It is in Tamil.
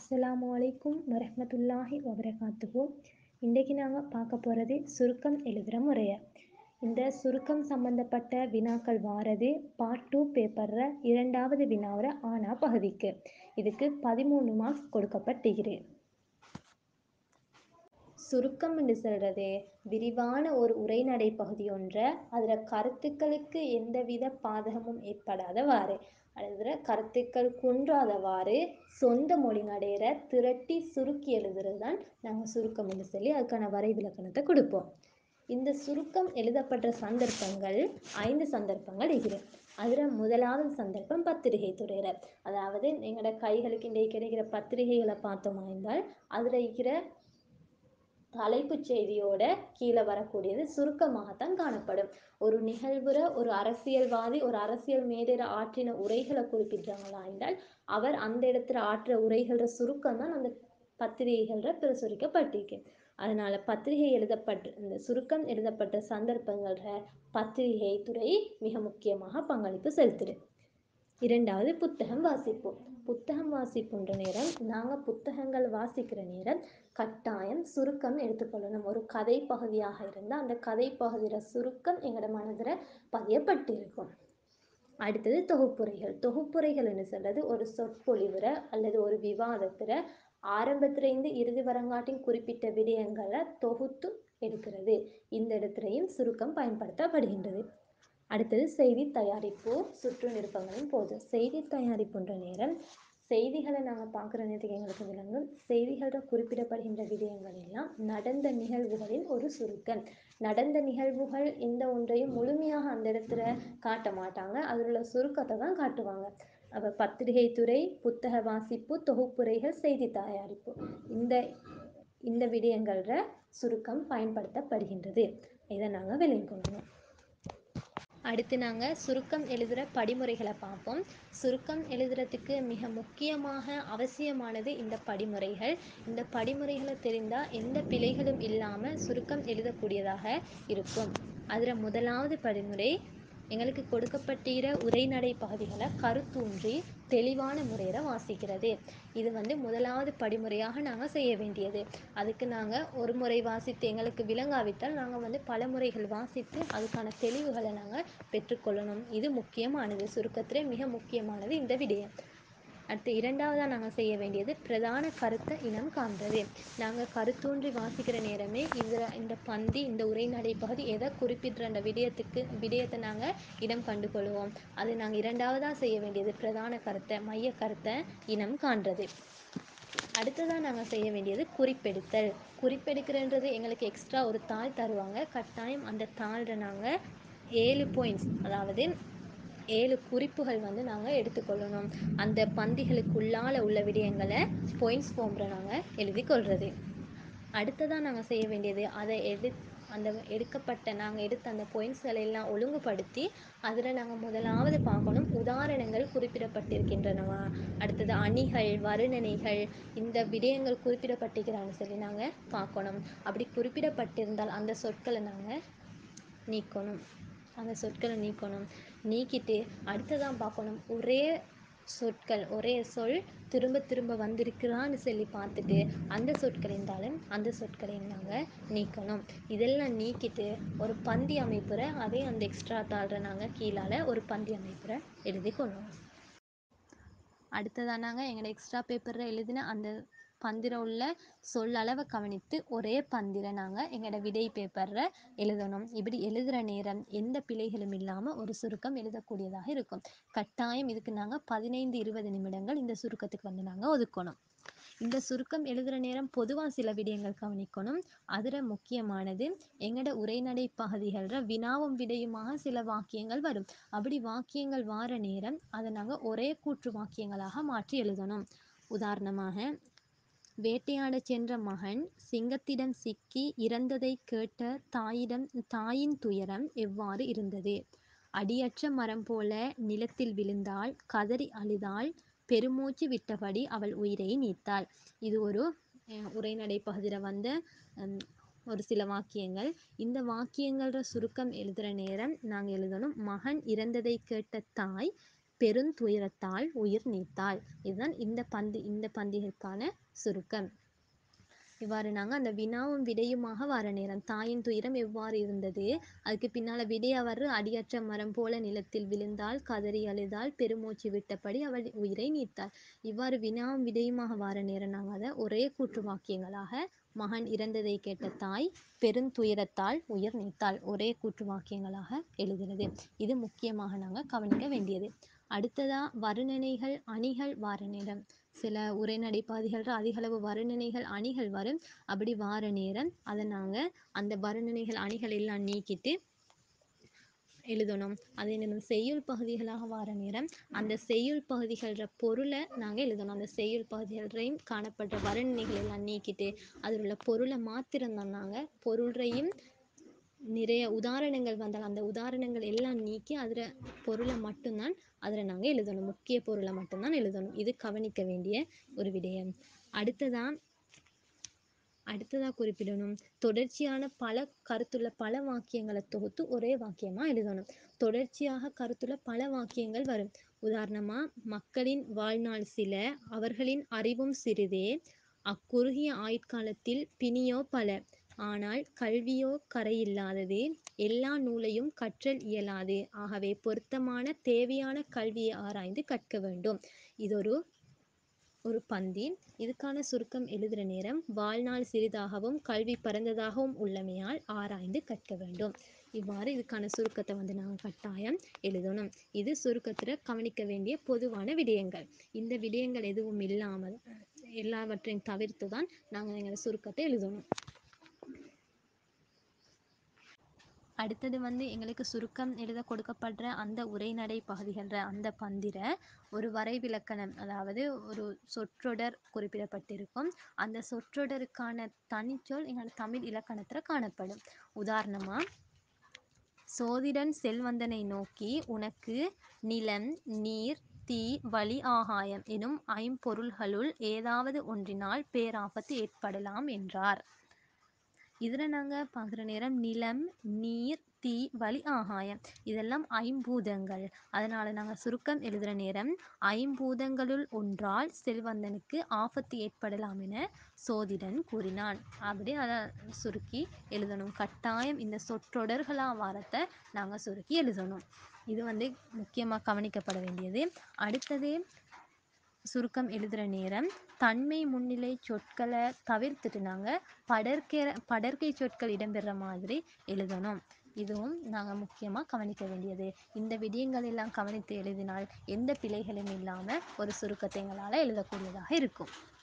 அஸ்ஸலாமு அலைக்கும் வரஹ்மத்துல்லாஹி வபரகாத்துஹு இன்றைக்கி நாங்கள் பார்க்க போகிறது சுருக்கம் எழுதுகிற முறையை இந்த சுருக்கம் சம்பந்தப்பட்ட வினாக்கள் வாரது பார்ட் டூ பேப்பரில் இரண்டாவது வினாவில் ஆனா பகுதிக்கு இதுக்கு பதிமூணு மார்க்ஸ் கொடுக்கப்பட்டிருக்கு சுருக்கம் என்று சொல்கிறது விரிவான ஒரு உரைநடை பகுதி ஒன்றை அதில் கருத்துக்களுக்கு எந்தவித பாதகமும் ஏற்படாதவாறு அதில் கருத்துக்கள் குன்றாதவாறு சொந்த மொழி நடையிற திரட்டி சுருக்கி எழுதுறது தான் நாங்கள் சுருக்கம் என்று சொல்லி அதுக்கான வரைவிலக்கணத்தை கொடுப்போம் இந்த சுருக்கம் எழுதப்பட்ட சந்தர்ப்பங்கள் ஐந்து சந்தர்ப்பங்கள் இருக்கிறது அதில் முதலாவது சந்தர்ப்பம் பத்திரிகை துறையில் அதாவது எங்களோட கைகளுக்கு இன்றைக்கு கிடைக்கிற பத்திரிகைகளை பார்த்தோமா இருந்தால் அதில் இருக்கிற தலைப்புச் செய்தியோட கீழே வரக்கூடியது சுருக்கமாகத்தான் காணப்படும் ஒரு நிகழ்வுற ஒரு அரசியல்வாதி ஒரு அரசியல் மேடையில் ஆற்றின உரைகளை குறிப்பிட்டாங்களா என்றால் அவர் அந்த இடத்துல ஆற்ற உரைகளோட சுருக்கம் தான் அந்த பத்திரிகைகளில் பிரசுரிக்கப்பட்டிருக்கு அதனால் பத்திரிகை எழுதப்பட்ட இந்த சுருக்கம் எழுதப்பட்ட சந்தர்ப்பங்களில் பத்திரிகை துறை மிக முக்கியமாக பங்களிப்பு செலுத்துது இரண்டாவது புத்தகம் வாசிப்போம் புத்தகம் வாசிப்புன்ற நேரம் நாங்கள் புத்தகங்கள் வாசிக்கிற நேரம் கட்டாயம் சுருக்கம் எடுத்துக்கொள்ளணும் ஒரு கதை பகுதியாக இருந்தால் அந்த கதை பகுதியில் சுருக்கம் எங்களோட மனதில் பதியப்பட்டிருக்கும் அடுத்தது தொகுப்புரைகள் தொகுப்புரைகள்னு சொல்கிறது ஒரு சொற்பொழிவுற அல்லது ஒரு விவாதத்தில் ஆரம்பத்திலேருந்து இறுதி வரங்காட்டின் குறிப்பிட்ட விடயங்களை தொகுத்து எடுக்கிறது இந்த இடத்துலையும் சுருக்கம் பயன்படுத்தப்படுகின்றது அடுத்தது செய்தி தயாரிப்பு சுற்று நிருப்பங்களின் போது செய்தி தயாரிப்புன்ற நேரம் செய்திகளை நாங்கள் பார்க்குற நேரத்துக்கு எங்களுக்கு விளங்கும் செய்திகளில் குறிப்பிடப்படுகின்ற விடயங்கள் எல்லாம் நடந்த நிகழ்வுகளின் ஒரு சுருக்கம் நடந்த நிகழ்வுகள் எந்த ஒன்றையும் முழுமையாக அந்த இடத்துல காட்ட மாட்டாங்க அதில் உள்ள சுருக்கத்தை தான் காட்டுவாங்க அப்போ பத்திரிகை துறை புத்தக வாசிப்பு தொகுப்புரைகள் செய்தி தயாரிப்பு இந்த இந்த விடயங்களில் சுருக்கம் பயன்படுத்தப்படுகின்றது இதை நாங்கள் விளங்கி கொள்ளணும் அடுத்து நாங்கள் சுருக்கம் எழுதுகிற படிமுறைகளை பார்ப்போம் சுருக்கம் எழுதுறதுக்கு மிக முக்கியமாக அவசியமானது இந்த படிமுறைகள் இந்த படிமுறைகளை தெரிந்தால் எந்த பிழைகளும் இல்லாமல் சுருக்கம் எழுதக்கூடியதாக இருக்கும் அதில் முதலாவது படிமுறை எங்களுக்கு கொடுக்கப்பட்டிருக்கிற உரைநடை பகுதிகளை கருத்தூன்றி தெளிவான முறையில் வாசிக்கிறது இது வந்து முதலாவது படிமுறையாக நாங்கள் செய்ய வேண்டியது அதுக்கு நாங்கள் ஒரு முறை வாசித்து எங்களுக்கு விளங்காவிட்டால் நாங்கள் வந்து பல முறைகள் வாசித்து அதுக்கான தெளிவுகளை நாங்கள் பெற்றுக்கொள்ளணும் இது முக்கியமானது சுருக்கத்தில் மிக முக்கியமானது இந்த விடயம் அடுத்து இரண்டாவதாக நாங்கள் செய்ய வேண்டியது பிரதான கருத்தை இனம் காண்றது நாங்கள் கருத்தூன்றி வாசிக்கிற நேரமே இதில் இந்த பந்தி இந்த உரைநடை பகுதி எதை குறிப்பிடுற அந்த விடயத்துக்கு விடயத்தை நாங்கள் இனம் கண்டுகொள்வோம் அது நாங்கள் இரண்டாவதாக செய்ய வேண்டியது பிரதான கருத்தை மைய கருத்தை இனம் காண்றது அடுத்ததாக நாங்கள் செய்ய வேண்டியது குறிப்பெடுத்தல் குறிப்பெடுக்கிறன்றது எங்களுக்கு எக்ஸ்ட்ரா ஒரு தாள் தருவாங்க கட்டாயம் அந்த தாளில் நாங்கள் ஏழு பாயிண்ட்ஸ் அதாவது ஏழு குறிப்புகள் வந்து நாங்கள் எடுத்துக்கொள்ளணும் அந்த பந்திகளுக்குள்ளால் உள்ள விடயங்களை பாயிண்ட்ஸ் ஃபார்மில் நாங்கள் எழுதி கொள்வது அடுத்ததாக நாங்கள் செய்ய வேண்டியது அதை எடு அந்த எடுக்கப்பட்ட நாங்கள் எடுத்த அந்த பாயிண்ட்ஸ்களை எல்லாம் ஒழுங்குபடுத்தி அதில் நாங்கள் முதலாவது பார்க்கணும் உதாரணங்கள் குறிப்பிடப்பட்டிருக்கின்றனவா அடுத்தது அணிகள் வர்ணனைகள் இந்த விடயங்கள் குறிப்பிடப்பட்டிருக்கிறான்னு சொல்லி நாங்கள் பார்க்கணும் அப்படி குறிப்பிடப்பட்டிருந்தால் அந்த சொற்களை நாங்கள் நீக்கணும் அந்த சொற்களை நீக்கணும் நீக்கிட்டு அடுத்ததான் பார்க்கணும் ஒரே சொற்கள் ஒரே சொல் திரும்ப திரும்ப வந்திருக்கிறான்னு சொல்லி பார்த்துட்டு அந்த சொற்கள் இருந்தாலும் அந்த சொற்களையும் நாங்கள் நீக்கணும் இதெல்லாம் நீக்கிட்டு ஒரு பந்தி அமைப்புற அதே அந்த எக்ஸ்ட்ரா தாழ்ற நாங்கள் கீழால் ஒரு பந்தி அமைப்புற எழுதி கொள்ளணும் அடுத்ததாக நாங்கள் எங்களோட எக்ஸ்ட்ரா பேப்பரில் எழுதின அந்த பந்திர உள்ள சொல்லளவை கவனித்து ஒரே பந்திர நாங்கள் எங்களோட விடை பேப்பரில் எழுதணும் இப்படி எழுதுகிற நேரம் எந்த பிழைகளும் இல்லாமல் ஒரு சுருக்கம் எழுதக்கூடியதாக இருக்கும் கட்டாயம் இதுக்கு நாங்கள் பதினைந்து இருபது நிமிடங்கள் இந்த சுருக்கத்துக்கு வந்து நாங்கள் ஒதுக்கணும் இந்த சுருக்கம் எழுதுகிற நேரம் பொதுவாக சில விடயங்கள் கவனிக்கணும் அதில் முக்கியமானது எங்களோட உரைநடை பகுதிகளில் வினாவும் விடையுமாக சில வாக்கியங்கள் வரும் அப்படி வாக்கியங்கள் வார நேரம் அதை நாங்கள் ஒரே கூற்று வாக்கியங்களாக மாற்றி எழுதணும் உதாரணமாக வேட்டையாட சென்ற மகன் சிங்கத்திடம் சிக்கி இறந்ததை கேட்ட தாயிடம் தாயின் துயரம் எவ்வாறு இருந்தது அடியற்ற மரம் போல நிலத்தில் விழுந்தாள் கதறி அழுதாள் பெருமூச்சு விட்டபடி அவள் உயிரை நீத்தாள் இது ஒரு உரைநடை பகுதியில் வந்த ஒரு சில வாக்கியங்கள் இந்த வாக்கியங்களோட சுருக்கம் எழுதுகிற நேரம் நாங்கள் எழுதணும் மகன் இறந்ததை கேட்ட தாய் பெருந்துயரத்தால் உயிர் நீத்தாள் இதுதான் இந்த பந்தி இந்த பந்திகளுக்கான சுருக்கம் இவ்வாறு நாங்கள் அந்த வினாவும் விடையுமாக வர நேரம் தாயின் துயரம் எவ்வாறு இருந்தது அதுக்கு பின்னால் விடையா வர்ற அடியற்ற மரம் போல நிலத்தில் விழுந்தாள் கதறி அழுதாள் பெருமூச்சு விட்டபடி அவள் உயிரை நீத்தாள் இவ்வாறு வினாவும் விடையுமாக வர நேரம் நாங்கள் அதை ஒரே கூற்று வாக்கியங்களாக மகன் இறந்ததை கேட்ட தாய் பெருந்துயரத்தால் உயிர் நீத்தாள் ஒரே கூற்று வாக்கியங்களாக எழுதுகிறது இது முக்கியமாக நாங்கள் கவனிக்க வேண்டியது அடுத்ததா வர்ணனைகள் அணிகள் வார நேரம் சில உரைநடை பாதைகள் அதிகளவு வர்ணனைகள் அணிகள் வரும் அப்படி வார நேரம் அதை நாங்கள் அந்த வர்ணனைகள் அணிகள் எல்லாம் நீக்கிட்டு எழுதணும் அதே நேரம் செய்யுள் பகுதிகளாக வார நேரம் அந்த செய்யுள் பகுதிகள பொருளை நாங்கள் எழுதணும் அந்த செய்யுள் பகுதிகளையும் காணப்படுற வர்ணனைகள் எல்லாம் நீக்கிட்டு அதில் உள்ள பொருளை மாத்திரம்தான் நாங்கள் பொருளையும் நிறைய உதாரணங்கள் வந்தால் அந்த உதாரணங்கள் எல்லாம் நீக்கி அதில் பொருளை மட்டும்தான் அதில் நாங்கள் எழுதணும் முக்கிய பொருளை மட்டும்தான் எழுதணும் இது கவனிக்க வேண்டிய ஒரு விடயம் அடுத்ததான் அடுத்ததாக குறிப்பிடணும் தொடர்ச்சியான பல கருத்துள்ள பல வாக்கியங்களை தொகுத்து ஒரே வாக்கியமாக எழுதணும் தொடர்ச்சியாக கருத்துள்ள பல வாக்கியங்கள் வரும் உதாரணமாக மக்களின் வாழ்நாள் சில அவர்களின் அறிவும் சிறிதே அக்குறுகிய ஆயுட்காலத்தில் பிணியோ பல ஆனால் கல்வியோ கரையில்லாதது எல்லா நூலையும் கற்றல் இயலாது ஆகவே பொருத்தமான தேவையான கல்வியை ஆராய்ந்து கற்க வேண்டும் இது ஒரு ஒரு பந்தி இதுக்கான சுருக்கம் எழுதுகிற நேரம் வாழ்நாள் சிறிதாகவும் கல்வி பரந்ததாகவும் உள்ளமையால் ஆராய்ந்து கற்க வேண்டும் இவ்வாறு இதுக்கான சுருக்கத்தை வந்து நாங்கள் கட்டாயம் எழுதணும் இது சுருக்கத்தில் கவனிக்க வேண்டிய பொதுவான விடயங்கள் இந்த விடயங்கள் எதுவும் இல்லாமல் எல்லாவற்றையும் தவிர்த்து தான் நாங்கள் எங்கள் சுருக்கத்தை எழுதணும் அடுத்தது வந்து எங்களுக்கு சுருக்கம் எழுத கொடுக்கப்படுற அந்த உரைநடை பகுதிகள அந்த பந்திர ஒரு வரைவிலக்கணம் அதாவது ஒரு சொற்றொடர் குறிப்பிடப்பட்டிருக்கும் அந்த சொற்றொடருக்கான தனிச்சொல் எங்களோட தமிழ் இலக்கணத்தில் காணப்படும் உதாரணமாக சோதிடன் செல்வந்தனை நோக்கி உனக்கு நிலம் நீர் தீ வழி ஆகாயம் எனும் ஐம்பொருள்களுள் ஏதாவது ஒன்றினால் பேராபத்து ஏற்படலாம் என்றார் இதில் நாங்கள் பார்க்குற நேரம் நிலம் நீர் தீ வழி ஆகாயம் இதெல்லாம் ஐம்பூதங்கள் அதனால் நாங்கள் சுருக்கம் எழுதுகிற நேரம் ஐம்பூதங்களுள் ஒன்றால் செல்வந்தனுக்கு ஆபத்து ஏற்படலாம் என சோதிடன் கூறினான் அப்படி அதை சுருக்கி எழுதணும் கட்டாயம் இந்த சொற்றொடர்களாக வாரத்தை நாங்கள் சுருக்கி எழுதணும் இது வந்து முக்கியமாக கவனிக்கப்பட வேண்டியது அடுத்தது சுருக்கம் எழுதுகிற நேரம் தன்மை முன்னிலை சொற்களை தவிர்த்துட்டு நாங்கள் படர்க்கிற படர்க்கை சொற்கள் இடம்பெற மாதிரி எழுதணும் இதுவும் நாங்கள் முக்கியமாக கவனிக்க வேண்டியது இந்த விடயங்கள் எல்லாம் கவனித்து எழுதினால் எந்த பிழைகளும் இல்லாமல் ஒரு சுருக்கத்தை எங்களால் எழுதக்கூடியதாக இருக்கும்